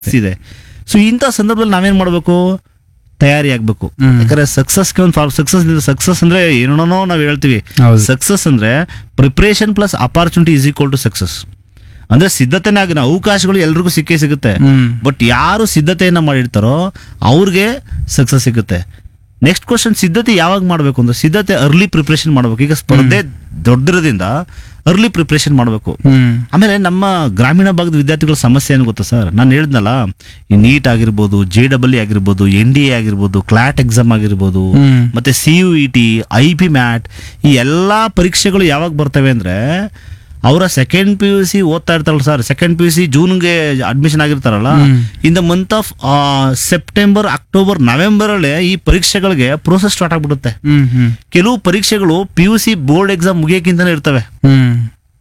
ಇದೆ ಸೊ ಇಂಥ ಸಂದರ್ಭದಲ್ಲಿ ನಾವೇನ್ ಮಾಡಬೇಕು ತಯಾರಿ ಆಗ್ಬೇಕು ಹ್ಮ್. ಯಾಕಂದ್ರೆ ಸಕ್ಸಸ್ಗೆ ಒಂದು ಸಕ್ಸಸ್ ಸಕ್ಸಸ್ ಅಂದ್ರೆ ಏನೋ ನಾವು ಹೇಳ್ತೀವಿ ಹೌದು. ಸಕ್ಸಸ್ ಅಂದ್ರೆ preparation plus opportunity is equal to success ಅಂದ್ರೆ ಸಿದ್ಧತೆನೇ ಆಗಿನ ಅವಕಾಶಗಳು ಎಲ್ರಿಗೂ ಸಿಕ್ಕೇ ಸಿಗುತ್ತೆ ಹ್ಮ್. ಬಟ್ ಯಾರು ಸಿದ್ಧತೆಯನ್ನ ಮಾಡಿರ್ತಾರೋ ಅವ್ರಿಗೆ ಸಕ್ಸಸ್ ಸಿಗುತ್ತೆ ನೆಕ್ಸ್ಟ್ ಕ್ವಶನ್ ಸಿದ್ಧತೆ ಯಾವಾಗ ಮಾಡಬೇಕು ಅಂದ್ರೆ ಸಿದ್ಧತೆ ಅರ್ಲಿ ಪ್ರಿಪ್ರೇಷನ್ ಮಾಡಬೇಕು ಈಗ ಸ್ಪರ್ಧೆ ದೊಡ್ಡದ್ರಿಂದ ಅರ್ಲಿ ಪ್ರಿಪ್ರೇಷನ್ ಮಾಡಬೇಕು ಹ್ಮ್ ಆಮೇಲೆ ನಮ್ಮ ಗ್ರಾಮೀಣ ಭಾಗದ ವಿದ್ಯಾರ್ಥಿಗಳ ಸಮಸ್ಯೆ ಏನು ಗೊತ್ತಾ ಸರ್ ನಾನು ಹೇಳಿದ್ನಲ್ಲ ಈ ನೀಟ್ ಆಗಿರ್ಬೋದು ಜೆ ಡಬಲ್ ಆಗಿರ್ಬೋದು ಎನ್ ಡಿ ಎ ಆಗಿರ್ಬೋದು ಕ್ಲಾಟ್ ಎಕ್ಸಾಮ್ ಆಗಿರ್ಬೋದು ಹ್ಮ್. ಮತ್ತೆ C U E T I P MAT ಈ ಎಲ್ಲಾ ಪರೀಕ್ಷೆಗಳು ಯಾವಾಗ ಬರ್ತವೆ ಅಂದ್ರೆ ಅವರ ಸೆಕೆಂಡ್ ಪಿ ಯು ಸಿ ಓದ್ತಾ ಇರ್ತಾರಲ್ಲ sir second P U C ಜೂನ್ಗೆ ಅಡ್ಮಿಷನ್ ಆಗಿರ್ತಾರಲ್ಲ hmm. In the month of September October November ಅಲ್ಲೇ ಈ ಪರೀಕ್ಷೆಗಳಿಗೆ ಪ್ರೋಸೆಸ್ ಸ್ಟಾರ್ಟ್ ಆಗ್ಬಿಡುತ್ತೆ ಹ್ಮ್ ಹ್ಮ್ ಕೆಲವು ಪರೀಕ್ಷೆಗಳು P U C board exam ಮುಗಿಯೋಕ್ಕಿಂತನೇ ಇರ್ತವೆ ಹ್ಮ್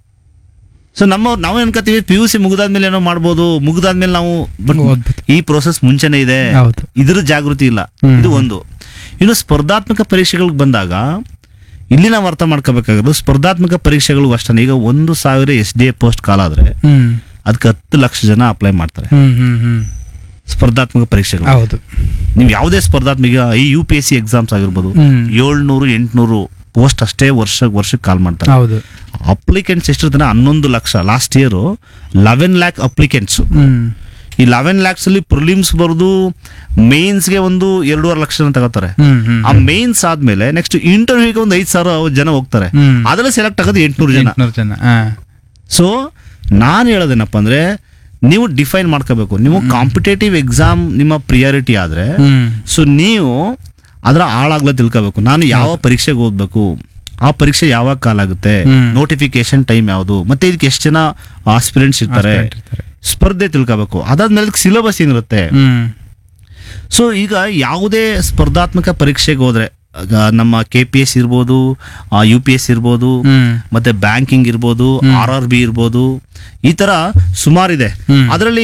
ಸೊ ನಮ್ಮ ನಾವು ಅನ್ಕೋತೀವಿ ಪಿ ಯು ಸಿ ಮುಗಿದಾದ್ಮೇಲೆ ಏನೋ ಮಾಡ್ಬೋದು ಮುಗಿದಾದ್ಮೇಲೆ ನಾವು ಬಟ್ ಓದ್ಬೋದು. ಈ ಪ್ರೋಸೆಸ್ ಮುಂಚೆನೆ ಇದೆ ಹೌದು. ಇದ್ರ ಜಾಗೃತಿ ಇಲ್ಲ ಹ್ಮ್. ಇದು ಒಂದು ಇನ್ನು ಸ್ಪರ್ಧಾತ್ಮಕ ಪರೀಕ್ಷೆಗಳಿಗೆ ಬಂದಾಗ ಇಲ್ಲಿ ನಾವು ಅರ್ಥ ಮಾಡ್ಕೋಬೇಕಾಗಿರೋದು ಸ್ಪರ್ಧಾತ್ಮಕ ಪರೀಕ್ಷೆಗಳು ಅಷ್ಟೇ ಈಗ ಒಂದು ಸಾವಿರ ಎಸ್ ಡಿ ಎ ಪೋಸ್ಟ್ ಕಾಲ ಆದ್ರೆ ಹ್ಮ್ ಅದಕ್ಕೆ ಹತ್ತು ಲಕ್ಷ ಜನ ಅಪ್ಲೈ ಮಾಡ್ತಾರೆ ಹ್ಮ್ ಹ್ಮ್ ಹ್ಮ್ ಸ್ಪರ್ಧಾತ್ಮಕ ಪರೀಕ್ಷೆಗಳು ಹೌದು ನೀವು ಯಾವುದೇ ಸ್ಪರ್ಧಾತ್ಮಕ ಈಗ ಈ U P S C exams ಆಗಿರ್ಬೋದು ಹ್ಮ್. ಏಳ್ನೂರು ಎಂಟ್ನೂರು ಪೋಸ್ಟ್ ಅಷ್ಟೇ ವರ್ಷ ವರ್ಷಕ್ಕೆ ಕಾಲ್ ಮಾಡ್ತಾರೆ ಹೌದು ಅಪ್ಲಿಕೆಂಟ್ಸ್ ಎಷ್ಟಿರ್ತಾನೆ ಹನ್ನೊಂದು lakh last year eleven lakh applicants hmm ಈ ಲೆವೆನ್ ಲ್ಯಾಕ್ಸ್ ಅಲ್ಲಿ ಪ್ರಿಲಿಮ್ಸ್ ಬರೆದು ಮೇನ್ಸ್ಗೆ ಒಂದು ಎರಡೂವರೆ ಲಕ್ಷ ಜನ ತಗೋತಾರೆ ಹ್ಮ್ ಹ್ಮ್ ಆ ಮೇನ್ಸ್ ಆದ್ಮೇಲೆ ನೆಕ್ಸ್ಟ್ ಇಂಟರ್ವ್ಯೂಗೆ ಒಂದು ಐದು ಸಾವಿರ ಜನ ಹೋಗ್ತಾರೆ ಹ್ಮ್. ಅದರಲ್ಲಿ ಸೆಲೆಕ್ಟ್ ಆಗೋದು ಎಂಟ್ನೂರು ಜನ ಎಂಟ್ನೂರು ಜನ ಹಾ ಸೊ ನಾನು ಹೇಳೋದೇನಪ್ಪ ಅಂದ್ರೆ ನೀವು ಡಿಫೈನ್ ಮಾಡ್ಕೋಬೇಕು ನೀವು ಕಾಂಪಿಟೇಟಿವ್ ಎಕ್ಸಾಮ್ ನಿಮ್ಮ ಪ್ರಿಯಾರಿಟಿ ಆದ್ರೆ ಹ್ಮ್ ಸೊ ನೀವು ಅದರ ಆಳಾಗ್ಲ ತಿಳ್ಕೋಬೇಕು ನಾನು ಯಾವ ಪರೀಕ್ಷೆಗೆ ಓದ್ಬೇಕು ಆ ಪರೀಕ್ಷೆ ಯಾವಾಗ ಕಾಲ ಆಗುತ್ತೆ ಹ್ಮ್. ನೋಟಿಫಿಕೇಶನ್ ಟೈಮ್ ಯಾವುದು ಮತ್ತೆ ಇದಕ್ಕೆ ಎಷ್ಟು ಜನ ಆಸ್ಪಿರೆಂಟ್ಸ್ ಇರ್ತಾರೆ Aspirant ಇರ್ತಾರೆ. ಸ್ಪರ್ಧೆ ತಿಳ್ಕೋಬೇಕು ಅದಾದ್ಮೇಲೆ ಸಿಲೆಬಸ್ ಏನಿರುತ್ತೆ ಹ್ಮ್ ಸೊ ಈಗ ಯಾವುದೇ ಸ್ಪರ್ಧಾತ್ಮಕ ಪರೀಕ್ಷೆಗೆ ಹೋದ್ರೆ ಆಗ ನಮ್ಮ ಕೆ ಪಿ ಎಸ್ ಇರ್ಬೋದು ಯು ಪಿ ಎಸ್ ಇರ್ಬೋದು ಹ್ಮ್ ಮತ್ತೆ ಬ್ಯಾಂಕಿಂಗ್ ಇರ್ಬೋದು ಆರ್ ಆರ್ ಬಿ ಇರ್ಬೋದು ಈ ತರ ಸುಮಾರಿದೆ ಹ್ಮ್. ಅದರಲ್ಲಿ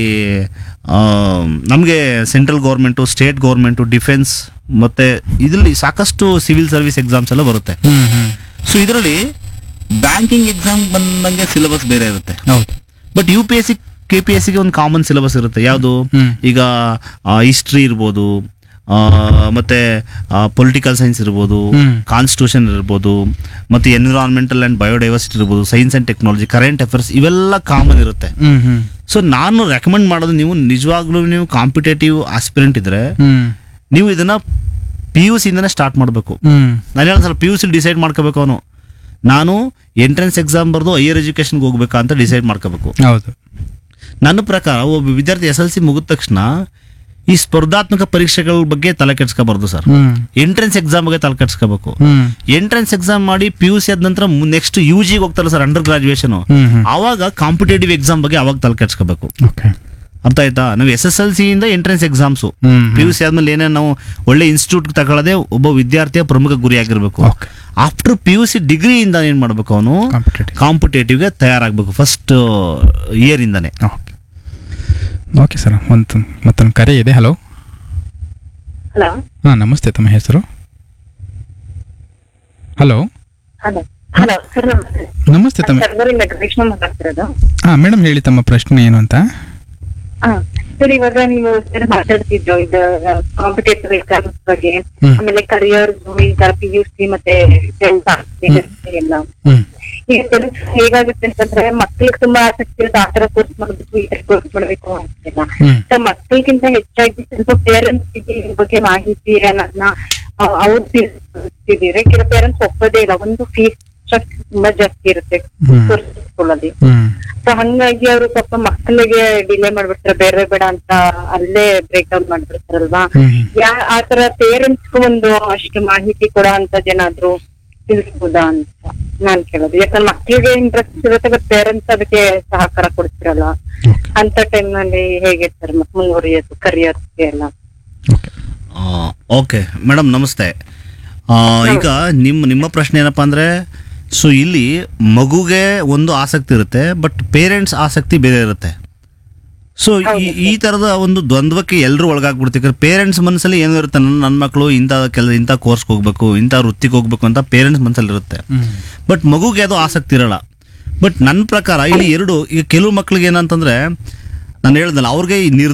ನಮಗೆ central government state government defence ಮತ್ತೆ ಇದರಲ್ಲಿ ಸಾಕಷ್ಟು ಸಿವಿಲ್ ಸರ್ವಿಸ್ ಎಕ್ಸಾಮ್ಸ್ ಎಲ್ಲ ಬರುತ್ತೆ ಹ್ಮ್ ಹ್ಮ್ ಸೊ ಇದರಲ್ಲಿ ಬ್ಯಾಂಕಿಂಗ್ ಎಕ್ಸಾಮ್ ಬಂದಂಗೆ ಸಿಲೆಬಸ್ ಬೇರೆ ಇರುತ್ತೆ ಹೌದು but U P S C K P S ಸಿಗೆ ಒಂದು ಕಾಮನ್ ಸಿಲೆಬಸ್ ಇರುತ್ತೆ ಯಾವುದು ಹ್ಮ್. ಈಗ ಹಿಸ್ಟ್ರಿ ಇರ್ಬೋದು ಆ, ಮತ್ತೆ ಪೊಲಿಟಿಕಲ್ ಸೈನ್ಸ್ ಇರ್ಬೋದು ಹ್ಮ್. ಕಾನ್ಸ್ಟಿಟ್ಯೂಷನ್ ಇರ್ಬೋದು ಮತ್ತೆ ಎನ್ವಿರಾನ್ಮೆಂಟಲ್ ಅಂಡ್ ಬಯೋಡೈವರ್ಸಿಟಿ ಇರ್ಬೋದು science and technology current affairs ಇವೆಲ್ಲ ಕಾಮನ್ ಇರುತ್ತೆ ಹ್ಮ್ ಹ್ಮ್ ಸೊ ನಾನು ರೆಕಮೆಂಡ್ ಮಾಡೋದು ನೀವು ನಿಜವಾಗ್ಲೂ ನೀವು ಕಾಂಪಿಟೇಟಿವ್ ಆಸ್ಪಿರೆಂಟ್ ಇದ್ರೆ ಹ್ಮ್ ನೀವು ಇದನ್ನ ಪಿ ಯು ಸಿಂದನೇ ಸ್ಟಾರ್ಟ್ ಮಾಡಬೇಕು ಹ್ಮ್ ನಾನು ಹೇಳೋ ಸಲ ಪಿ ಯು ಸಿ ಡಿಸೈಡ್ ಮಾಡ್ಕೋಬೇಕು ಅವನು ನಾನು ಎಂಟ್ರೆನ್ಸ್ ಎಕ್ಸಾಮ್ ಬರೆದು ಹೈಯರ್ ಎಜುಕೇಶನ್ಗೆ ಹೋಗ್ಬೇಕಾ ಅಂತ ಡಿಸೈಡ್ ಮಾಡ್ಕೋಬೇಕು ಹೌದು ನನ್ನ ಪ್ರಕಾರ ಒಬ್ಬ ವಿದ್ಯಾರ್ಥಿ ಎಸ್ ಎಲ್ ಸಿ ಮುಗಿದ ತಕ್ಷಣ ಈ ಸ್ಪರ್ಧಾತ್ಮಕ ಪರೀಕ್ಷೆಗಳ ಬಗ್ಗೆ ತಲೆ ಕೆಡ್ಸ್ಕೋಬಾರ್ದು ಸರ್ ಹ್ಮ್ ಎಂಟ್ರೆನ್ಸ್ ಎಕ್ಸಾಮ್ ಬಗ್ಗೆ ತಲೆ ಕೆಡ್ಸ್ಕೋಬೇಕು ಹ್ಮ್ ಎಂಟ್ರೆನ್ಸ್ ಎಕ್ಸಾಮ್ ಮಾಡಿ ಪಿ ಯು ಸಿ ಆದ ನಂತರ ನೆಕ್ಸ್ಟ್ ಯು ಜಿಗೆ ಹೋಗ್ತಾರಲ್ಲ sir under graduation hmm hmm ಆವಾಗ ಕಾಂಪಿಟೇಟಿವ್ ಎಕ್ಸಾಮ್ ಬಗ್ಗೆ ಅವಾಗ ತಲೆ ಕೆಡ್ಸ್ಕೋಬೇಕು ಓಕೆ ಅರ್ಥ ಆಯ್ತಾ ನಾವು ಎಸ್ ಎಸ್ ಎಲ್ ಸಿ ಇಂದ entrance exams hmm P U C ಆದ್ಮೇಲೆ ಏನೇ ನಾವು ಒಳ್ಳೆ ಇನ್ಸ್ಟಿಟ್ಯೂಟ್ ತಗೊಳ್ಳೋದೇ ಒಬ್ಬ ವಿದ್ಯಾರ್ಥಿಯ ಪ್ರಮುಖ ಗುರಿಯಾಗಿರ್ಬೇಕು okay after P U C ಡಿಗ್ರಿಯಿಂದ ಏನ್ ಮಾಡ್ಬೇಕು ಅವನು ಕಾಂಪಿಟೇಟಿವ್ ಕಾಂಪಿಟೇಟಿವ್ಗೆ ತಯಾರಾಗಬೇಕು ಫಸ್ಟ್ ಇಯರ್ ಇಂದಾನೆ ಓಕೆ ಓಕೆ ಸರ್ ಒಂದು ಮತ್ತೊಂದು ಕರೆ ಇದೆ ಹಲೋ ಹಲೋ ಹಾಂ ನಮಸ್ತೆ ತಮ್ಮ ಹೆಸರು ಹಲೋ ಹಲೋ ಹಲೋ ಸರ್ ನಮಸ್ತೆ ನಮಸ್ತೆ ತಮ್ಮ ಸರ್ವರಿಂದ ಕೃಷ್ಣ ಮಾತಾಡ್ತಿರೋದು ಹಾಂ ಮೇಡಮ್ ಹೇಳಿ ತಮ್ಮ ಪ್ರಶ್ನೆ ಏನು ಅಂತ ಹಾ ಸರ್ ಇವಾಗ ನೀವು ಸರ್ ಮಾತಾಡ್ತಿದ್ರು ಇದು ಕಾಂಪಿಟೇಟಿವ್ ಎಕ್ಸಾಮ್ಸ್ ಬಗ್ಗೆ ಹ್ಮ್. ಆಮೇಲೆ ಕರಿಯರ್ ಈಗ ಪಿ ಯು ಸಿ ಮತ್ತೆ ಎಲ್ಲ ಹ್ಞೂ ಈಗ ಕೆಲಸ ಹೇಗಾಗುತ್ತೆ ಅಂತಂದ್ರೆ ಮಕ್ಳಿಗೆ ತುಂಬಾ ಆಸಕ್ತಿ ಇರುತ್ತೆ ಆ ತರ ಕೋರ್ಸ್ ಮಾಡ್ಬೇಕು ಈ ತರ ಕೋರ್ಸ್ ಮಾಡ್ಬೇಕು ಅಂತಿಲ್ಲ ಹ್ಮ್. ಸೊ ಮಕ್ಕಳಿಗಿಂತ ಹೆಚ್ಚಾಗಿ ಸ್ವಲ್ಪ ಪೇರೆಂಟ್ಸ್ ಇದ್ರ ಬಗ್ಗೆ ಮಾಹಿತಿ ಅನ್ನೋದನ್ನ ಅವ್ರು ತಿಳಿಸ್ತಿದ್ದೀರಿ ಕೆಲವು ಪೇರೆಂಟ್ಸ್ ಒಪ್ಪೋದೇ ಇಲ್ಲ ಒಂದು ಫೀಸ್ ತುಂಬಾ ಜಾಸ್ತಿ ಇರುತ್ತೆ ಹ್ಮ್. ಕೋರ್ಸ್ ಸ್ಕೂಲಲ್ಲಿ ಹ್ಞೂ ಸೊ ಹಂಗಾಗಿ ಅವರು ಪಾಪ ಮಕ್ಕಳಿಗೆ ಡಿಲೇ ಮಾಡ್ಬಿಡ್ತಾರೆ ಬೇರೆ ಬೇಡ ಅಂತ ಅಲ್ಲೇ ಬ್ರೇಕ್ ಡೌನ್ ಮಾಡ್ಬಿಡ್ತಾರಲ್ವಾ ಹ್ಮ್. ಯಾ ಆತರ ಪೇರೆಂಟ್ಸ್ಗೂ ಒಂದು ಅಷ್ಟು ಮಾಹಿತಿ ಕೊಡೋ ಅಂತದೇನಾದ್ರು ತಿಳಿಸ್ಬೋದಾ ಅಂತ ನಾನ್ ಕೇಳೋದು ಯಾಕಂದ್ರೆ ಮಕ್ಕಳಿಗೆ ಇಂಟ್ರೆಸ್ಟ್ ಇರುತ್ತೆ ಬಟ್ ಪೇರೆಂಟ್ಸ್ ಅದಕ್ಕೆ ಸಹಕಾರ ಕೊಡ್ತಿರಲ್ಲ ಓಕೆ ಅಂತ ಟೈಮ್ ನಲ್ಲಿ ಹೇಗೆ ಸರ್ ಮುಂದುವರಿಯೋದು ಕರಿಯರ್ಸ್ಗೆ ಎಲ್ಲ ಓಕೆ ಓಕೆ ಮೇಡಮ್ ನಮಸ್ತೆ ಆ, ಈಗ ನಿಮ್ಮ ನಿಮ್ಮ ಪ್ರಶ್ನೆ ಏನಪ್ಪಾ ಅಂದ್ರೆ ಸೊ ಇಲ್ಲಿ ಮಗುಗೆ ಒಂದು ಆಸಕ್ತಿ ಇರುತ್ತೆ ಬಟ್ ಪೇರೆಂಟ್ಸ್ ಆಸಕ್ತಿ ಬೇರೆ ಇರುತ್ತೆ ಸೊ ಈ ಈ ತರದ ಒಂದು ದ್ವಂದ್ವಕ್ಕೆ ಎಲ್ಲರೂ ಒಳಗಾಗ್ಬಿಡ್ತೀವಿ ಪೇರೆಂಟ್ಸ್ ಮನಸ್ಸಲ್ಲಿ ಏನೋ ಇರುತ್ತೆ ನನ್ನ ನನ್ನ ಮಕ್ಕಳು ಇಂಥ ಕೆಲ ಇಂಥ ಕೋರ್ಸ್ಗೆ ಹೋಗ್ಬೇಕು ಇಂಥ ವೃತ್ತಿಗೆ ಹೋಗ್ಬೇಕು ಅಂತ ಪೇರೆಂಟ್ಸ್ ಮನಸ್ಸಲ್ಲಿ ಇರುತ್ತೆ ಹ್ಞೂ ಬಟ್ ಮಗುಗೆ ಅದು ಆಸಕ್ತಿ ಇರಲ್ಲ ಬಟ್ ನನ್ನ ಪ್ರಕಾರ ಇಲ್ಲಿ ಎರಡು ಈಗ ಕೆಲವು ಮಕ್ಳಿಗೆ ಏನಂತಂದ್ರೆ ನಾನು ಹೇಳ್ದಲ್ಲ ಅವ್ರಿಗೆ ಈ